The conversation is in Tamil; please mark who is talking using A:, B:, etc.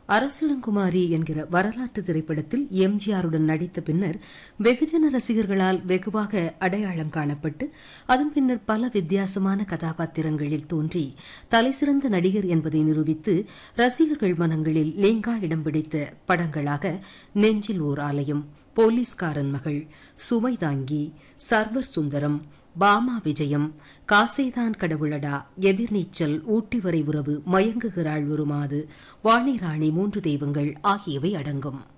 A: அரசலங்குமாரி என்கிற வரலாற்று திரைப்படத்தில் எம்ஜிஆருடன் நடித்த பின்னர் வெகுஜன ரசிகர்களால் வெகுவாக அடையாளம் காணப்பட்டு அதன் பின்னர் பல வித்தியாசமான கதாபாத்திரங்களில் தோன்றி தலைசிறந்த நடிகர் என்பதை நிரூபித்து ரசிகர்கள் மனங்களில் லேங்கா இடம் பிடித்த படங்களாக நெஞ்சில் ஓர் ஆலயம் போலீஸ்காரன் மகள் சுமை தாங்கி சர்வர் சுந்தரம் பாமா விஜயம் காசைதான் கடவுளடா எதிர்நீச்சல் ஊட்டி வரை உறவு மயங்குகிறாள் ஒரு மாது வாணி ராணி மூன்று தெய்வங்கள் ஆகியவை அடங்கும்